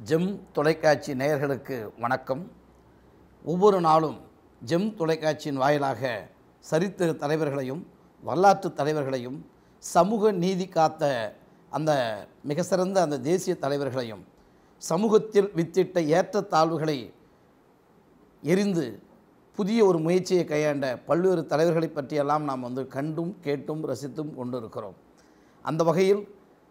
GeM தொலைக்காட்சி நேயர்களுக்கு வணக்கம் ஒவ்வொரு நாளும் ஜெம் தொலைக்காட்சியின் வாயிலாக சரித்திர தலைவர்களையும் வரலாற்று தலைவர்களையும் சமூக நீதி காத்த அந்த மிக சிறந்த அந்த தேசிய தலைவர்களையும் சமூகத்தில் வித்திட்ட ஏற்றத்தாழ்வுகளை எரிந்து புதிய ஒரு முயற்சியை கையாண்ட பல்வேறு தலைவர்களை பற்றியெல்லாம் நாம் வந்து கண்டும் கேட்டும் ரசித்தும் கொண்டிருக்கிறோம் அந்த வகையில்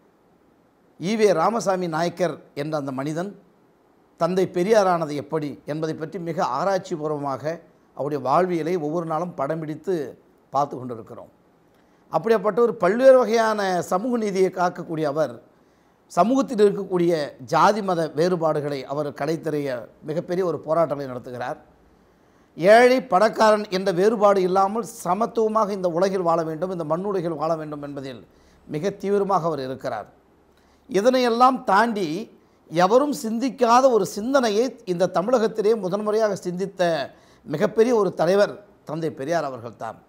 ஈவே ராமசாமி நாயக்கர் என்ற அந்த மனிதன் தந்தை பெரியாரானது எப்படி என்பதை பற்றி மிக ஆராய்ச்சிபூர்வமாக அவருடைய வாழ்வியலை ஒவ்வொரு நாளும் படம் பிடித்து பார்த்து கொண்டிருக்கிறோம் அப்படிப்பட்ட ஒரு பல்வேறு வகையான சமூக நீதியை காக்கக்கூடிய அவர் சமூகத்தில் இருக்கக்கூடிய ஜாதி மத வேறுபாடுகளை அவர் கடைத்தெறிய மிகப்பெரிய ஒரு போராட்டத்தை நடத்துகிறார் ஏழை பணக்காரன் என்ற வேறுபாடு இல்லாமல் சமத்துவமாக இந்த உலகில் வாழ வேண்டும் இந்த மண்ணுலகில் வாழ வேண்டும் என்பதில் மிக தீவிரமாக அவர் இருக்கிறார் இதனையெல்லாம் தாண்டி எவரும் சிந்திக்காத ஒரு சிந்தனையை இந்த தமிழகத்திலே முதன்முறையாக சிந்தித்த மிகப்பெரிய ஒரு தலைவர் தந்தை பெரியார் அவர்கள்தான்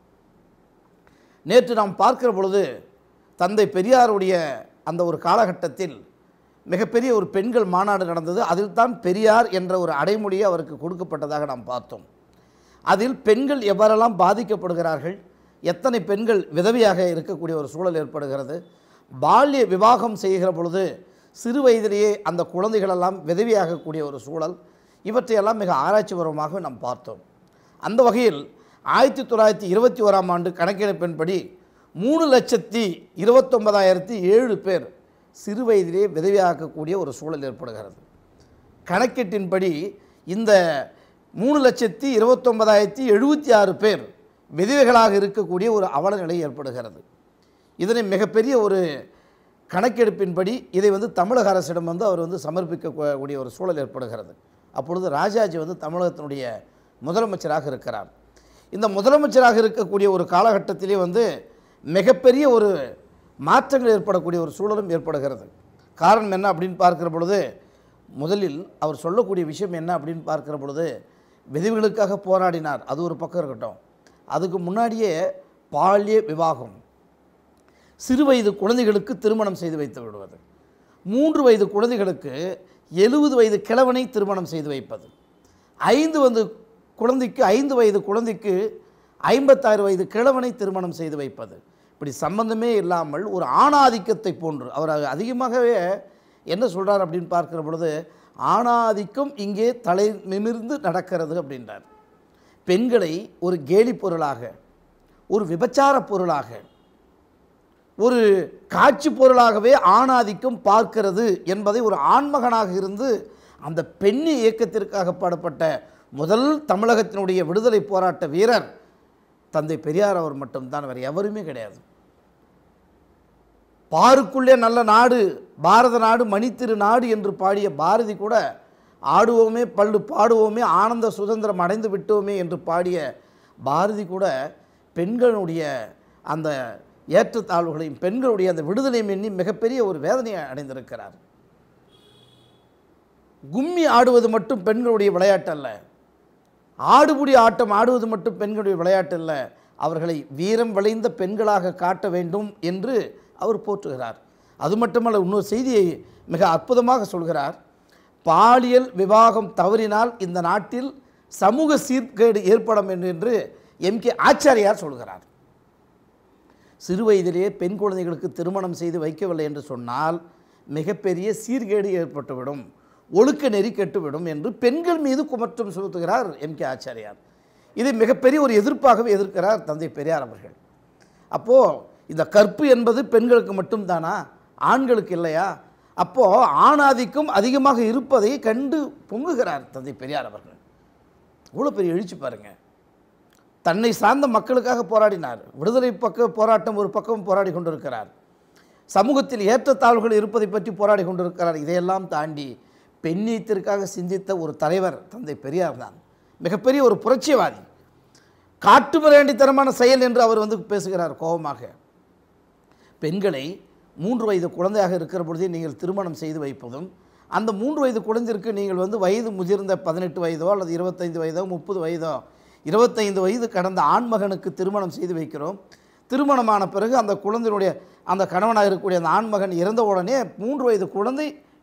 நேற்று நாம் பார்க்கிற பொழுது தந்தை பெரியாருடைய அந்த ஒரு காலகட்டத்தில் மிகப்பெரிய ஒரு பெண்கள் மாநாடு நடந்தது அதில் தான் பெரியார் என்ற ஒரு அடைமொழியை அவருக்கு கொடுக்கப்பட்டதாக நாம் பார்த்தோம் அதில் பெண்கள் எவ்வாறெல்லாம் பாதிக்கப்படுகிறார்கள் எத்தனை பெண்கள் விதவையாக இருக்கக்கூடிய ஒரு சூழல் ஏற்படுகிறது பால்ய விவாகம் செய்கிற பொழுது சிறு வயதிலேயே அந்த குழந்தைகளெல்லாம் விதவியாகக்கூடிய ஒரு சூழல் இவற்றையெல்லாம் மிக ஆராய்ச்சிபூர்வமாக நாம் பார்த்தோம் அந்த வகையில் ஆயிரத்தி தொள்ளாயிரத்தி இருபத்தி ஓராம் ஆண்டு கணக்கெடுப்பின்படி மூணு லட்சத்தி இருபத்தொன்பதாயிரத்தி ஏழு பேர் சிறு வயதிலே விதவியாக்கக்கூடிய ஒரு சூழல் ஏற்படுகிறது கணக்கெட்டின்படி இந்த மூணு லட்சத்தி இருபத்தொன்பதாயிரத்தி எழுபத்தி ஆறு பேர் விதவைகளாக இருக்கக்கூடிய ஒரு அவல நிலை ஏற்படுகிறது இதனை மிகப்பெரிய ஒரு கணக்கெடுப்பின்படி இதை வந்து தமிழக அரசிடம் வந்து அவர் வந்து சமர்ப்பிக்கக்கூடிய ஒரு சூழல் ஏற்படுகிறது அப்பொழுது ராஜாஜி வந்து தமிழகத்தினுடைய முதலமைச்சராக இருக்கிறார் இந்த முதலமைச்சராக இருக்கக்கூடிய ஒரு காலகட்டத்திலே வந்து மிகப்பெரிய ஒரு மாற்றங்கள் ஏற்படக்கூடிய ஒரு சூழலும் ஏற்படுகிறது காரணம் என்ன அப்படின்னு பார்க்கிற பொழுது முதலில் அவர் சொல்லக்கூடிய விஷயம் என்ன அப்படின்னு பார்க்கிற பொழுது விதவைகளுக்காக போராடினார் அது ஒரு பக்கம் இருக்கட்டும் அதுக்கு முன்னாடியே பால்ய விவாகம் சிறு வயது குழந்தைகளுக்கு திருமணம் செய்து வைத்து விடுவது மூன்று வயது குழந்தைகளுக்கு எழுபது வயது கிழவனை திருமணம் செய்து வைப்பது ஐந்து வந்து குழந்தைக்கு ஐந்து வயது குழந்தைக்கு ஐம்பத்தாறு வயது கிழவனை திருமணம் செய்து வைப்பது இப்படி சம்பந்தமே இல்லாமல் ஒரு ஆணாதிக்கத்தை போன்று அவர் அதிகமாகவே என்ன சொல்கிறார் அப்படின்னு பார்க்கிற பொழுது ஆணாதிக்கம் இங்கே தலை நிமிர்ந்து நடக்கிறது அப்படின்றார் பெண்களை ஒரு கேலி பொருளாக ஒரு விபச்சார பொருளாக ஒரு காட்சி பொருளாகவே ஆணாதிக்கம் பார்க்கிறது என்பதை ஒரு ஆண்மகனாக இருந்து அந்த பெண்ணி இயக்கத்திற்காக பாடப்பட்ட முதல் தமிழகத்தினுடைய விடுதலை போராட்ட வீரர் தந்தை பெரியார் அவர் மட்டும்தான் வேறு எவருமே கிடையாது பாருக்குள்ளே நல்ல நாடு பாரத நாடு மணித்திரு நாடு என்று பாடிய பாரதி கூட ஆடுவோமே பல்லு பாடுவோமே ஆனந்த சுதந்திரம் அடைந்து விட்டோமே என்று பாடிய பாரதி கூட பெண்களுடைய அந்த ஏற்றத்தாழ்வுகளையும் பெண்களுடைய அந்த விடுதலையும் எண்ணி மிகப்பெரிய ஒரு வேதனையை அடைந்திருக்கிறார் கும்மி ஆடுவது மட்டும் பெண்களுடைய விளையாட்டு அல்ல ஆடுபுடி ஆட்டம் ஆடுவது மட்டும் பெண்களுடைய விளையாட்டு அல்ல அவர்களை வீரம் விளைந்த பெண்களாக காட்ட வேண்டும் என்று அவர் போற்றுகிறார் அது மட்டுமல்ல இன்னொரு செய்தியை மிக அற்புதமாக சொல்கிறார் பாலியல் விவாகம் தவறினால் இந்த நாட்டில் சமூக சீர்கேடு ஏற்படும் என்று எம் கே ஆச்சாரியார் சொல்கிறார் சிறு வயதிலேயே பெண் குழந்தைகளுக்கு திருமணம் செய்து வைக்கவில்லை என்று சொன்னால் மிகப்பெரிய சீர்கேடு ஏற்பட்டுவிடும் ஒழுக்க நெறி கெட்டுவிடும் என்று பெண்கள் மீது குமற்றம் சுமத்துகிறார் எம் கே ஆச்சாரியார் இதை மிகப்பெரிய ஒரு எதிர்ப்பாகவே எதிர்க்கிறார் தந்தை பெரியார் அவர்கள் அப்போது இந்த கற்பு என்பது பெண்களுக்கு மட்டும்தானா ஆண்களுக்கு இல்லையா அப்போது ஆணாதிக்கம் அதிகமாக இருப்பதை கண்டு பொங்குகிறார் தந்தை பெரியார் அவர்கள் இவ்வளோ பெரிய எழுச்சி பாருங்கள் தன்னை சார்ந்த மக்களுக்காக போராடினார் விடுதலை பக்க போராட்டம் ஒரு பக்கம் போராடி கொண்டிருக்கிறார் சமூகத்தில் ஏற்றத்தாழ்வுகள் இருப்பதை பற்றி போராடி கொண்டிருக்கிறார் இதையெல்லாம் தாண்டி பெண்ணீத்திற்காக சிந்தித்த ஒரு தலைவர் தந்தை பெரியார் தான் மிகப்பெரிய ஒரு புரட்சிவாதி காட்டு மிராண்டித்தனமான செயல் என்று அவர் வந்து பேசுகிறார் கோபமாக பெண்களை மூன்று வயது குழந்தையாக இருக்கிற பொழுதே நீங்கள் திருமணம் செய்து வைப்பதும் அந்த மூன்று வயது குழந்தைக்கு நீங்கள் வந்து வயது முதிர்ந்த பதினெட்டு வயதோ அல்லது இருபத்தைந்து வயதோ முப்பது வயதோ இருபத்தைந்து வயது கடந்த ஆண்மகனுக்கு திருமணம் செய்து வைக்கிறோம் திருமணமான பிறகு அந்த குழந்தையினுடைய அந்த கணவனாக இருக்கக்கூடிய அந்த ஆண்மகன் இறந்த உடனே மூன்று வயது குழந்தை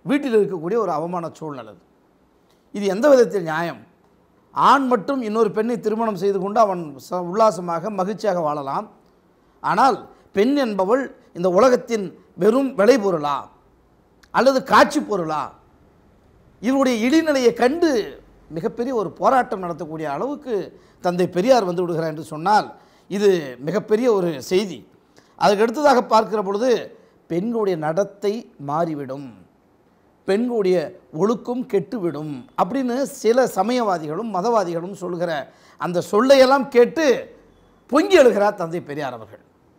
வீட்டில் இருக்கக்கூடிய ஒரு அவமான சூழ்நிலை அது. இது எந்த விதத்தில் நியாயம் ஆண் மட்டும் இன்னொரு பெண்ணை திருமணம் செய்து கொண்டு அவன் ச உல்லாசமாக மகிழ்ச்சியாக வாழலாம் ஆனால் பெண் என்பவள் இந்த உலகத்தின் வெறும் விளைபொருளா அல்லது காட்சி பொருளா இவருடைய இடிநிலையை கண்டு மிகப்பெரிய ஒரு போராட்டம் நடத்தக்கூடிய அளவுக்கு தந்தை பெரியார் வந்து விடுகிறார் என்று சொன்னால் இது மிகப்பெரிய ஒரு செய்தி அதுக்கு அடுத்ததாக பார்க்கிற பொழுது பெண்களுடைய நடத்தை மாறிவிடும் பெண்களுடைய ஒழுக்கம் கெட்டுவிடும் அப்படின்னு சில சமயவாதிகளும் மதவாதிகளும் சொல்கிற அந்த சொல்லையெல்லாம் கேட்டு பொங்கி எழுகிறார் தந்தை பெரியார் அவர்கள்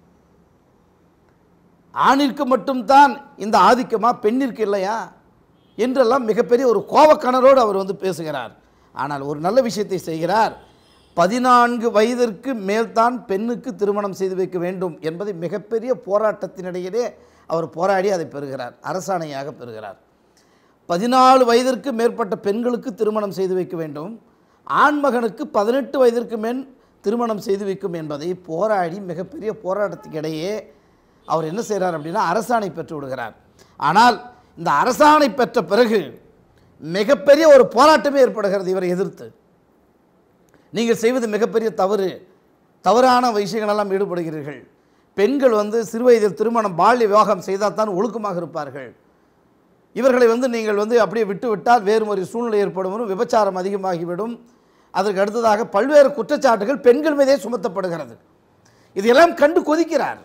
ஆணிற்கு மட்டும்தான் இந்த ஆதிக்கமா பெண்ணிற்கு இல்லையா என்றெல்லாம் மிகப்பெரிய ஒரு கோபக்கணரோடு அவர் வந்து பேசுகிறார் ஆனால் ஒரு நல்ல விஷயத்தை செய்கிறார் பதினான்கு வயதிற்கு மேல்தான் பெண்ணுக்கு திருமணம் செய்து வைக்க வேண்டும் என்பதை மிகப்பெரிய போராட்டத்தினிடையிலே அவர் போராடி அதை பெறுகிறார் அரசாணையாக பெறுகிறார் பதினாலு வயதிற்கு மேற்பட்ட பெண்களுக்கு திருமணம் செய்து வைக்க வேண்டும் ஆண்மகனுக்கு பதினெட்டு வயதிற்கு மேல் திருமணம் செய்து வைக்கும் என்பதை போராடி மிகப்பெரிய போராட்டத்துக்கு இடையே அவர் என்ன செய்கிறார் அப்படின்னா அரசாணை பெற்று விடுகிறார் ஆனால் இந்த அரசாணை பெற்ற பிறகு மிகப்பெரிய ஒரு போராட்டமே ஏற்படுகிறது இவரை எதிர்த்து நீங்கள் செய்வது மிகப்பெரிய தவறு தவறான விஷயங்களெல்லாம் ஈடுபடுகிறீர்கள் பெண்கள் வந்து சிறுவயதில் திருமணம் பால்ய விவாகம் செய்தால் தான் ஒழுக்கமாக இருப்பார்கள் இவர்களை வந்து நீங்கள் வந்து அப்படியே விட்டு விட்டால் வேறு ஒரு சூழ்நிலை ஏற்படும் விபச்சாரம் அதிகமாகிவிடும் அதற்கு அடுத்ததாக பல்வேறு குற்றச்சாட்டுகள் பெண்கள் மீதே சுமத்தப்படுகிறது இதையெல்லாம் கண்டு கொதிக்கிறார்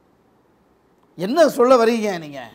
என்ன சொல்ல வரீங்க நீங்கள்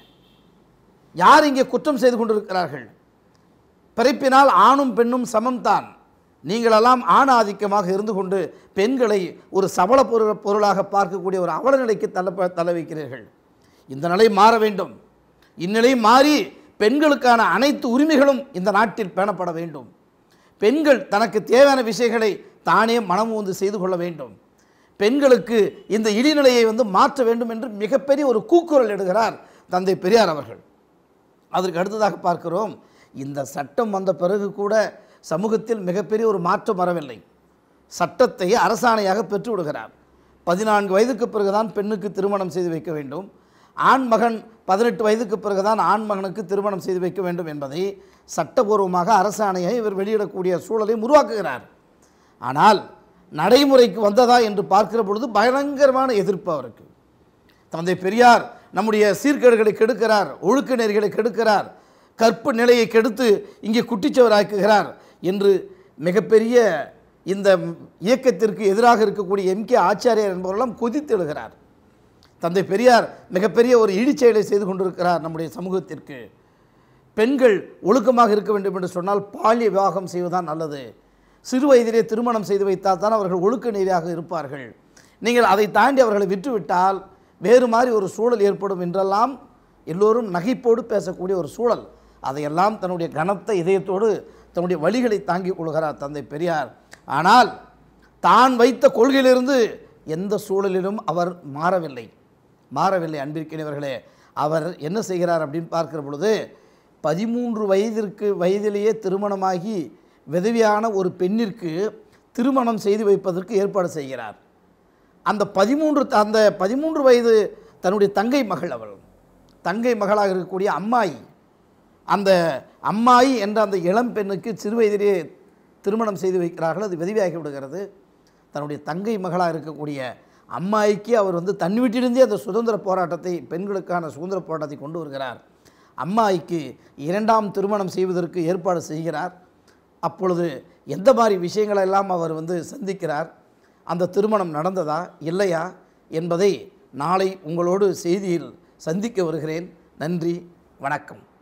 யார் இங்கே குற்றம் செய்து கொண்டிருக்கிறார்கள் பிறப்பினால் ஆணும் பெண்ணும் சமம்தான் நீங்களெல்லாம் ஆண் ஆதிக்கமாக இருந்து கொண்டு பெண்களை ஒரு சபல பொருள் பொருளாக பார்க்கக்கூடிய ஒரு அவல நிலைக்கு தள்ள தள்ள வைக்கிறீர்கள் இந்த நிலை மாற வேண்டும் இந்நிலை மாறி பெண்களுக்கான அனைத்து உரிமைகளும் இந்த நாட்டில் பேணப்பட வேண்டும் பெண்கள் தனக்கு தேவையான விஷயங்களை தானே மனம் வந்து செய்து கொள்ள வேண்டும் பெண்களுக்கு இந்த இடிநிலையை வந்து மாற்ற வேண்டும் என்று மிகப்பெரிய ஒரு கூக்குரல் இடுகிறார் தந்தை பெரியார் அவர்கள் அதற்கு அடுத்ததாக பார்க்கிறோம் இந்த சட்டம் வந்த பிறகு கூட சமூகத்தில் மிகப்பெரிய ஒரு மாற்றம் வரவில்லை சட்டத்தை அரசாணையாக பெற்று விடுகிறார் பதினான்கு வயதுக்கு பிறகுதான் பெண்ணுக்கு திருமணம் செய்து வைக்க வேண்டும் ஆண் மகன் பதினெட்டு வயதுக்கு பிறகுதான் ஆண் மகனுக்கு திருமணம் செய்து வைக்க வேண்டும் என்பதை சட்டபூர்வமாக அரசாணையை இவர் வெளியிடக்கூடிய சூழலை உருவாக்குகிறார் ஆனால் நடைமுறைக்கு வந்ததா என்று பார்க்கிற பொழுது பயங்கரமான எதிர்ப்பு அவருக்கு தந்தை பெரியார் நம்முடைய சீர்கேடுகளை கெடுக்கிறார் ஒழுக்க நெறிகளை கெடுக்கிறார் கற்பு நிலையை கெடுத்து இங்கே குட்டிச்சவராக்குகிறார் என்று மிகப்பெரிய இந்த இயக்கத்திற்கு எதிராக இருக்கக்கூடிய எம் கே ஆச்சாரியார் என்பவரெல்லாம் கொதித்து எழுகிறார் தந்தை பெரியார் மிகப்பெரிய ஒரு இழிச்செயலை செய்து கொண்டிருக்கிறார் நம்முடைய சமூகத்திற்கு பெண்கள் ஒழுக்கமாக இருக்க வேண்டும் என்று சொன்னால் பாலிய விவாகம் செய்வதுதான் நல்லது சிறு வயதிலே திருமணம் செய்து வைத்தால் தான் அவர்கள் ஒழுக்க நெறியாக இருப்பார்கள் நீங்கள் அதை தாண்டி அவர்களை விட்டுவிட்டால் வேறு மாதிரி ஒரு சூழல் ஏற்படும் என்றெல்லாம் எல்லோரும் நகைப்போடு பேசக்கூடிய ஒரு சூழல் அதையெல்லாம் தன்னுடைய கனத்த இதயத்தோடு தன்னுடைய வழிகளை தாங்கிக் கொள்கிறார் தந்தை பெரியார் ஆனால் தான் வைத்த கொள்கையிலிருந்து எந்த சூழலிலும் அவர் மாறவில்லை மாறவில்லை அன்பிற்கினவர்களே அவர் என்ன செய்கிறார் அப்படின்னு பார்க்கிற பொழுது பதிமூன்று வயதிற்கு வயதிலேயே திருமணமாகி விதவியான ஒரு பெண்ணிற்கு திருமணம் செய்து வைப்பதற்கு ஏற்பாடு செய்கிறார் அந்த பதிமூன்று அந்த பதிமூன்று வயது தன்னுடைய தங்கை மகள் அவள் தங்கை மகளாக இருக்கக்கூடிய அம்மாயி அந்த அம்மாயி என்ற அந்த இளம் பெண்ணுக்கு சிறு வயதிலே திருமணம் செய்து வைக்கிறார்கள் அது விதவியாகி விடுகிறது தன்னுடைய தங்கை மகளாக இருக்கக்கூடிய அம்மாயிக்கு அவர் வந்து தன் வீட்டிலிருந்தே அந்த சுதந்திர போராட்டத்தை பெண்களுக்கான சுதந்திர போராட்டத்தை கொண்டு வருகிறார் அம்மாயிக்கு இரண்டாம் திருமணம் செய்வதற்கு ஏற்பாடு செய்கிறார் அப்பொழுது எந்த மாதிரி விஷயங்களெல்லாம் அவர் வந்து சந்திக்கிறார் அந்த திருமணம் நடந்ததா இல்லையா என்பதை நாளை உங்களோடு செய்தியில் சந்திக்க வருகிறேன் நன்றி வணக்கம்